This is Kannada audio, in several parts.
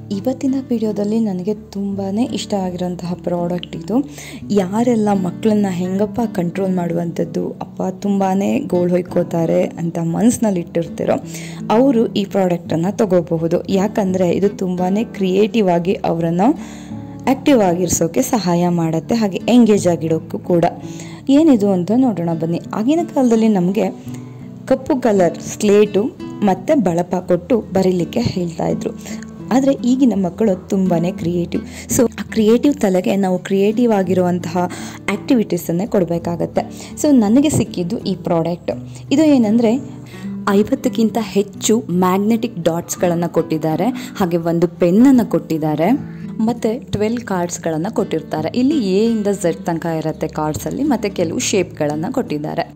ಇವತ್ತಿನ ವಿಡಿಯೋದಲ್ಲಿ ನನಗೆ ತುಂಬಾ ಇಷ್ಟ ಆಗಿರೋಂತಹ ಪ್ರಾಡಕ್ಟ್ ಇದು ಯಾರೆಲ್ಲ ಮಕ್ಕಳನ್ನ ಹೆಂಗಪ್ಪ ಕಂಟ್ರೋಲ್ ಮಾಡುವಂಥದ್ದು ಅಪ್ಪ ತುಂಬಾ ಗೋಳು ಹೊಯ್ಕೋತಾರೆ ಅಂತ ಮನಸ್ಸಿನಲ್ಲಿ ಇಟ್ಟಿರ್ತಿರೋ ಅವರು ಈ ಪ್ರಾಡಕ್ಟನ್ನು ತಗೋಬಹುದು ಯಾಕಂದರೆ ಇದು ತುಂಬಾ ಕ್ರಿಯೇಟಿವ್ ಆಗಿ ಅವರನ್ನು ಆ್ಯಕ್ಟಿವ್ ಆಗಿರಿಸೋಕೆ ಸಹಾಯ ಮಾಡುತ್ತೆ ಹಾಗೆ ಎಂಗೇಜ್ ಆಗಿಡೋಕ್ಕೂ ಕೂಡ ಏನಿದು ಅಂತ ನೋಡೋಣ ಬನ್ನಿ ಆಗಿನ ಕಾಲದಲ್ಲಿ ನಮಗೆ ಕಪ್ಪು ಕಲರ್ ಸ್ಲೇಟು ಮತ್ತು ಬಳಪ ಕೊಟ್ಟು ಬರೀಲಿಕ್ಕೆ ಹೇಳ್ತಾ ಇದ್ರು ಆದರೆ ಈಗಿನ ಮಕ್ಕಳು ತುಂಬಾ ಕ್ರಿಯೇಟಿವ್ ಸೊ ಆ ಕ್ರಿಯೇಟಿವ್ ತಲೆಗೆ ನಾವು ಕ್ರಿಯೇಟಿವ್ ಆಗಿರುವಂತಹ ಆ್ಯಕ್ಟಿವಿಟೀಸನ್ನೇ ಕೊಡಬೇಕಾಗತ್ತೆ ಸೊ ನನಗೆ ಸಿಕ್ಕಿದ್ದು ಈ ಪ್ರಾಡಕ್ಟ್ ಇದು ಏನಂದರೆ ಐವತ್ತಕ್ಕಿಂತ ಹೆಚ್ಚು ಮ್ಯಾಗ್ನೆಟಿಕ್ ಡಾಟ್ಸ್ಗಳನ್ನು ಕೊಟ್ಟಿದ್ದಾರೆ ಹಾಗೆ ಒಂದು ಪೆನ್ನನ್ನು ಕೊಟ್ಟಿದ್ದಾರೆ ಮತ್ತು ಟ್ವೆಲ್ ಕಾರ್ಡ್ಸ್ಗಳನ್ನು ಕೊಟ್ಟಿರ್ತಾರೆ ಇಲ್ಲಿ ಎ ಇಂದ ಝೆಡ್ ತನಕ ಇರುತ್ತೆ ಕಾರ್ಡ್ಸಲ್ಲಿ ಮತ್ತು ಕೆಲವು ಶೇಪ್ಗಳನ್ನು ಕೊಟ್ಟಿದ್ದಾರೆ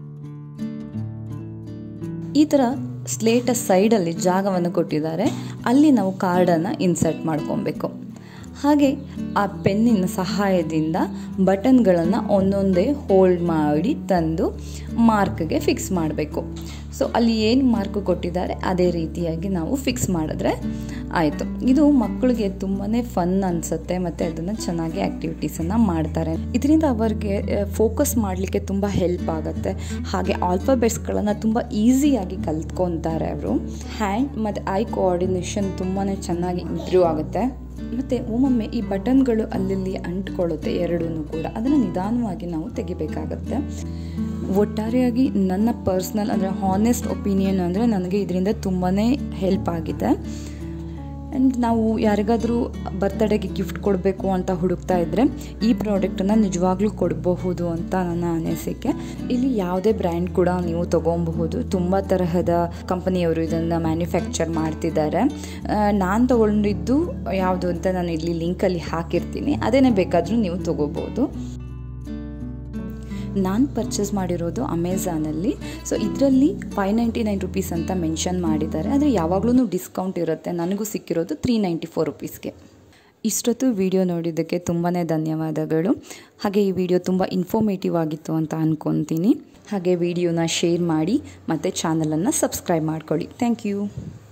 ಈ ಥರ ಸ್ಲೇಟ ಸೈಡಲ್ಲಿ ಜಾಗವನ್ನು ಕೊಟ್ಟಿದ್ದಾರೆ ಅಲ್ಲಿ ನಾವು ಕಾರ್ಡನ್ನು ಇನ್ಸರ್ಟ್ ಮಾಡ್ಕೊಬೇಕು ಹಾಗೆ ಆ ಪೆನ್ನಿನ ಸಹಾಯದಿಂದ ಬಟನ್ಗಳನ್ನು ಒಂದೊಂದೇ ಹೋಲ್ಡ್ ಮಾಡಿ ತಂದು ಮಾರ್ಕ್ಗೆ ಫಿಕ್ಸ್ ಮಾಡಬೇಕು ಸೊ ಅಲ್ಲಿ ಏನು ಮಾರ್ಕ್ ಕೊಟ್ಟಿದ್ದಾರೆ ಅದೇ ರೀತಿಯಾಗಿ ನಾವು ಫಿಕ್ಸ್ ಮಾಡಿದ್ರೆ ಆಯಿತು ಇದು ಮಕ್ಕಳಿಗೆ ತುಂಬಾ ಫನ್ ಅನಿಸುತ್ತೆ ಮತ್ತು ಅದನ್ನು ಚೆನ್ನಾಗಿ ಆ್ಯಕ್ಟಿವಿಟೀಸನ್ನು ಮಾಡ್ತಾರೆ ಇದರಿಂದ ಅವರಿಗೆ ಫೋಕಸ್ ಮಾಡಲಿಕ್ಕೆ ತುಂಬ ಹೆಲ್ಪ್ ಆಗುತ್ತೆ ಹಾಗೆ ಆಲ್ಫಾಬೆಟ್ಸ್ಗಳನ್ನು ತುಂಬ ಈಸಿಯಾಗಿ ಕಲ್ತ್ಕೊತಾರೆ ಅವರು ಹ್ಯಾಂಡ್ ಮತ್ತು ಐ ಕೋಆರ್ಡಿನೇಷನ್ ತುಂಬಾ ಚೆನ್ನಾಗಿ ಇಂಪ್ರೂವ್ ಆಗುತ್ತೆ ಮತ್ತು ಒಮ್ಮೊಮ್ಮೆ ಈ ಬಟನ್ಗಳು ಅಲ್ಲಲ್ಲಿ ಅಂಟ್ಕೊಳ್ಳುತ್ತೆ ಎರಡೂ ಕೂಡ ಅದನ್ನು ನಿಧಾನವಾಗಿ ನಾವು ತೆಗಿಬೇಕಾಗತ್ತೆ ಒಟ್ಟಾರೆಯಾಗಿ ನನ್ನ ಪರ್ಸ್ನಲ್ ಅಂದರೆ ಹಾನೆಸ್ಟ್ ಒಪಿನಿಯನ್ ಅಂದರೆ ನನಗೆ ಇದರಿಂದ ತುಂಬಾ ಹೆಲ್ಪ್ ಆಗಿದೆ ಆ್ಯಂಡ್ ನಾವು ಯಾರಿಗಾದರೂ ಬರ್ತ್ಡೇಗೆ ಗಿಫ್ಟ್ ಕೊಡಬೇಕು ಅಂತ ಹುಡುಕ್ತಾ ಇದ್ದರೆ ಈ ಪ್ರಾಡಕ್ಟನ್ನು ನಿಜವಾಗ್ಲೂ ಕೊಡಬಹುದು ಅಂತ ನನ್ನ ಅನಿಸಿಕೆ ಇಲ್ಲಿ ಯಾವುದೇ ಬ್ರ್ಯಾಂಡ್ ಕೂಡ ನೀವು ತೊಗೊಬಹುದು ತುಂಬ ತರಹದ ಕಂಪನಿಯವರು ಇದನ್ನು ಮ್ಯಾನುಫ್ಯಾಕ್ಚರ್ ಮಾಡ್ತಿದ್ದಾರೆ ನಾನು ತೊಗೊಂಡಿದ್ದು ಯಾವುದು ಅಂತ ನಾನು ಇಲ್ಲಿ ಲಿಂಕಲ್ಲಿ ಹಾಕಿರ್ತೀನಿ ಅದೇನೇ ಬೇಕಾದರೂ ನೀವು ತೊಗೋಬೋದು ನಾನು ಪರ್ಚೇಸ್ ಮಾಡಿರೋದು ಅಮೆಝಾನಲ್ಲಿ ಸೊ ಇದರಲ್ಲಿ ಫೈವ್ ನೈಂಟಿ ನೈನ್ ರುಪೀಸ್ ಅಂತ ಮೆನ್ಷನ್ ಮಾಡಿದ್ದಾರೆ ಆದರೆ ಯಾವಾಗಲೂ ಡಿಸ್ಕೌಂಟ್ ಇರುತ್ತೆ ನನಗೂ ಸಿಕ್ಕಿರೋದು ತ್ರೀ ನೈಂಟಿ ಫೋರ್ ರುಪೀಸ್ಗೆ ಇಷ್ಟೊತ್ತು ವಿಡಿಯೋ ನೋಡಿದ್ದಕ್ಕೆ ತುಂಬಾ ಧನ್ಯವಾದಗಳು ಹಾಗೆ ಈ ವಿಡಿಯೋ ತುಂಬ ಇನ್ಫಾರ್ಮೇಟಿವ್ ಆಗಿತ್ತು ಅಂತ ಅಂದ್ಕೊತೀನಿ ಹಾಗೆ ವಿಡಿಯೋನ ಶೇರ್ ಮಾಡಿ ಮತ್ತು ಚಾನಲನ್ನು ಸಬ್ಸ್ಕ್ರೈಬ್ ಮಾಡ್ಕೊಳ್ಳಿ ಥ್ಯಾಂಕ್ ಯು